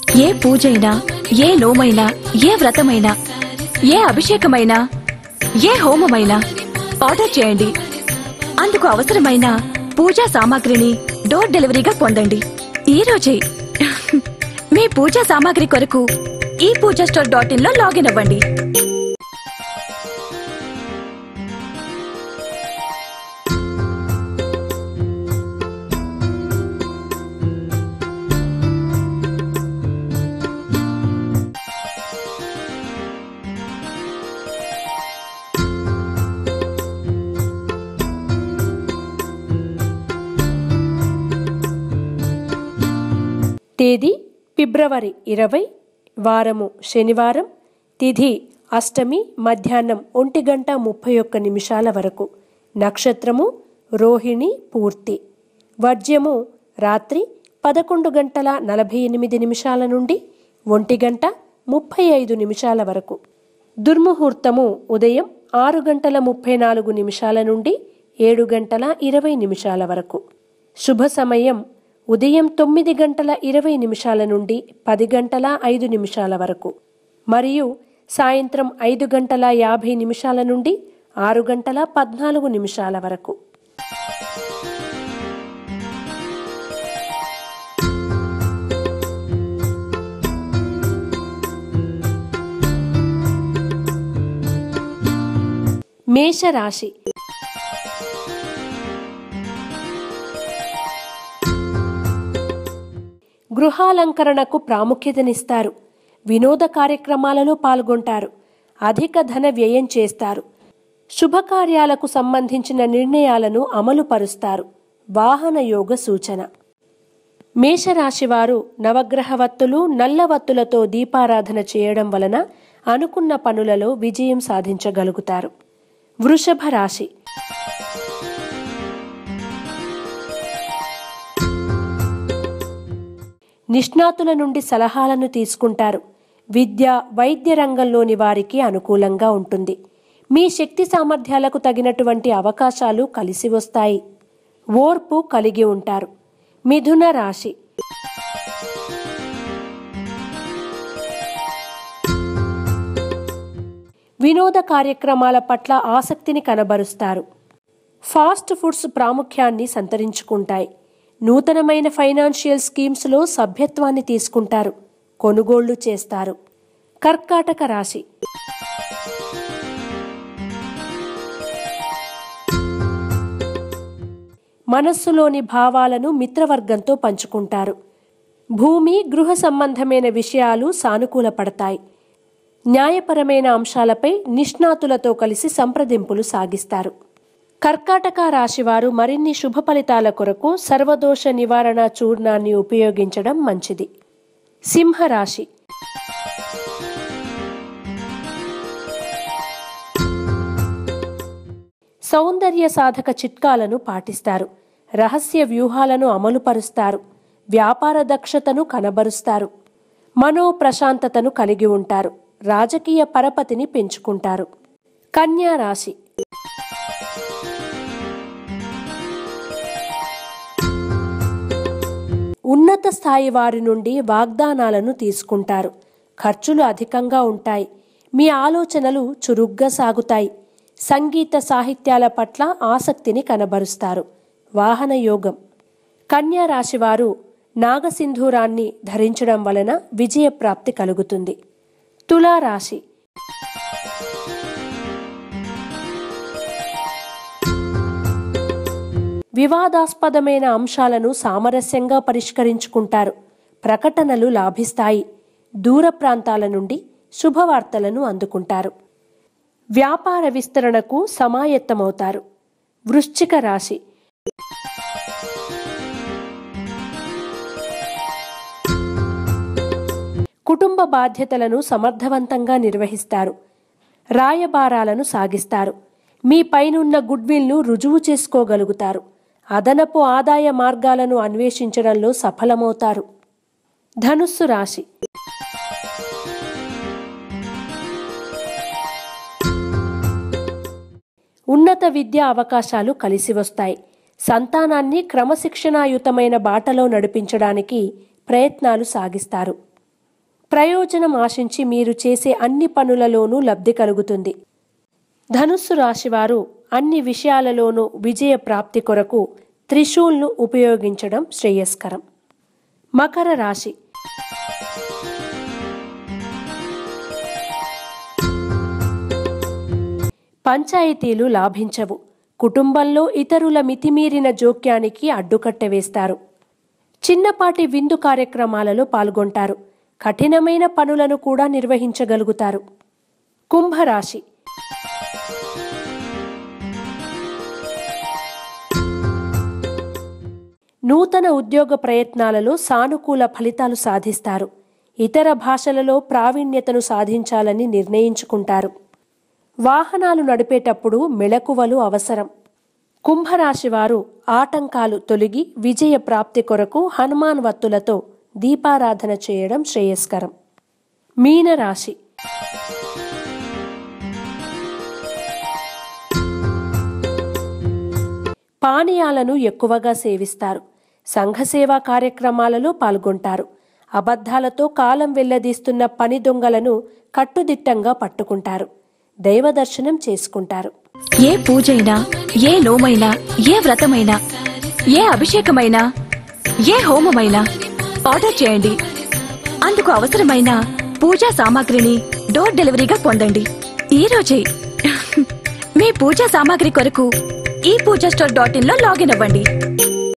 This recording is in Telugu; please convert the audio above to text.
ఏ పూజైనా ఏ నోమైనా ఏ వ్రతమైనా ఏ అభిషేకమైనా ఏ హోమమైనా ఆర్డర్ చేయండి అందుకు అవసరమైన పూజా సామాగ్రిని డోర్ డెలివరీగా పొందండి ఈ రోజే మీ పూజా సామాగ్రి కొరకు ఈ పూజా స్టోర్ డాట్ ఇన్ లో లాగిన్ అవ్వండి తేదీ ఫిబ్రవరి ఇరవై వారము శనివారం తిథి అష్టమి మధ్యాహ్నం ఒంటి గంట ముప్పై ఒక్క నిమిషాల వరకు నక్షత్రము రోహిణి పూర్తి వర్జ్యము రాత్రి పదకొండు గంటల నలభై ఎనిమిది నిమిషాల నుండి ఒంటి గంట ముప్పై ఐదు నిమిషాల వరకు దుర్ముహూర్తము ఉదయం ఆరు గంటల ముప్పై నాలుగు నిమిషాల నుండి ఏడు గంటల ఇరవై నిమిషాల వరకు శుభ సమయం ఉదయం తొమ్మిది గంటల ఇరవై నిమిషాల నుండి పది గంటల ఐదు నిమిషాల వరకు మరియు సాయంత్రం ఐదు గంటల యాభై నిమిషాల నుండి ఆరు గంటల పద్నాలుగు నిమిషాల వరకు మేషరాశి గృహాలంకరణకు ప్రాముఖ్యతనిస్తారు వినోద కార్యక్రమాలలో పాల్గొంటారు అధిక ధన వ్యయం చేస్తారు శుభకార్యాలకు సంబంధించిన నిర్ణయాలను అమలు పరుస్తారు వాహన యోగ సూచన మేషరాశివారు నవగ్రహవత్తులు నల్లవత్తులతో దీపారాధన చేయడం వలన అనుకున్న పనులలో విజయం సాధించగలుగుతారు వృషభ రాశి నిష్ణాతుల నుండి సలహాలను తీసుకుంటారు విద్య వైద్య రంగంలోని వారికి అనుకూలంగా ఉంటుంది మీ శక్తి సామర్థ్యాలకు తగినటువంటి అవకాశాలు కలిసి వస్తాయి ఓర్పు కలిగి ఉంటారు మిథున రాశి వినోద కార్యక్రమాల పట్ల ఆసక్తిని కనబరుస్తారు ఫాస్ట్ ఫుడ్స్ ప్రాముఖ్యాన్ని సంతరించుకుంటాయి నూతనమైన ఫైనాన్షియల్ స్కీమ్స్లో సభ్యత్వాన్ని తీసుకుంటారు కొనుగోళ్లు చేస్తారు కర్కాటక రాశి మనస్సులోని భావాలను మిత్రవర్గంతో పంచుకుంటారు భూమి గృహ సంబంధమైన విషయాలు సానుకూలపడతాయి న్యాయపరమైన అంశాలపై నిష్ణాతులతో కలిసి సంప్రదింపులు సాగిస్తారు కర్కాటక రాశివారు మరిన్ని శుభ ఫలితాల కొరకు సర్వదోష నివారణ చూర్ణాన్ని ఉపయోగించడం మంచిది సింహరాశి సౌందర్య సాధక చిట్కాలను పాటిస్తారు రహస్య వ్యూహాలను అమలుపరుస్తారు వ్యాపార దక్షతను కనబరుస్తారు మనో ప్రశాంతతను కలిగి ఉంటారు రాజకీయ పరపతిని పెంచుకుంటారు కన్యా రాశి ఉన్నత స్థాయి వారి నుండి వాగ్దానాలను తీసుకుంటారు ఖర్చులు అధికంగా ఉంటాయి మీ ఆలోచనలు చురుగ్గా సాగుతాయి సంగీత సాహిత్యాల పట్ల ఆసక్తిని కనబరుస్తారు వాహన యోగం కన్యా రాశివారు నాగసింధూరాన్ని ధరించడం వలన విజయప్రాప్తి కలుగుతుంది తులారాశి వివాదాస్పదమైన అంశాలను సామరస్యంగా పరిష్కరించుకుంటారు ప్రకటనలు లాభిస్తాయి దూర ప్రాంతాల నుండి శుభవార్తలను అందుకుంటారు వ్యాపార విస్తరణకు సమాయత్తమవుతారు వృశ్చిక రాశి కుటుంబ బాధ్యతలను సమర్థవంతంగా నిర్వహిస్తారు రాయబారాలను సాగిస్తారు మీ పైనున్న గుడ్విల్ను రుజువు చేసుకోగలుగుతారు అదనపు ఆదాయ మార్గాలను అన్వేషించడంలో సఫలమవుతారు ధనుస్సు రాశి ఉన్నత విద్యా అవకాశాలు కలిసి వస్తాయి సంతానాన్ని క్రమశిక్షణాయుతమైన బాటలో నడిపించడానికి ప్రయత్నాలు సాగిస్తారు ప్రయోజనం ఆశించి మీరు చేసే అన్ని పనులలోనూ లబ్ధి కలుగుతుంది ధనుస్సు రాశివారు అన్ని విషయాలలోనూ విజయ ప్రాప్తి కొరకు త్రిశూల్ను ఉపయోగించడం శ్రేయస్కరం మకర రాశి పంచాయతీలు లాభించవు కుటుంబంలో ఇతరుల మితిమీరిన జోక్యానికి అడ్డుకట్ట వేస్తారు చిన్నపాటి విందు కార్యక్రమాలలో పాల్గొంటారు కఠినమైన పనులను కూడా నిర్వహించగలుగుతారు కుంభరాశి నూతన ఉద్యోగ ప్రయత్నాలలో సానుకూల ఫలితాలు సాధిస్తారు ఇతర భాషలలో ప్రావీణ్యతను సాధించాలని నిర్ణయించుకుంటారు వాహనాలు నడిపేటప్పుడు మెళకువలు అవసరం కుంభరాశి వారు ఆటంకాలు తొలగి విజయ ప్రాప్తి కొరకు హనుమాన్ వత్తులతో దీపారాధన చేయడం శ్రేయస్కరం మీనరాశి పానీయాలను ఎక్కువగా సేవిస్తారు సంఘసేవా కార్యక్రమాలలో పాల్గొంటారు అబద్ధాలతో కాలం వెల్లదీస్తున్న పని దొంగలను కట్టుదిట్టంగా పట్టుకుంటారు దైవ దర్శనం చేసుకుంటారు ఏ పూజైనా ఏ నోమైనా ఏ వ్రతమైనా ఏ అభిషేకమైనా ఏ హోమమైనా ఆర్డర్ చేయండి అందుకు అవసరమైన పూజా సామాగ్రిని డోర్ డెలివరీగా పొందండి ఈ రోజే మీ పూజా సామాగ్రి కొరకు ఈ పూజా స్టోర్ డాట్ ఇన్ లో లాగిన్ అవ్వండి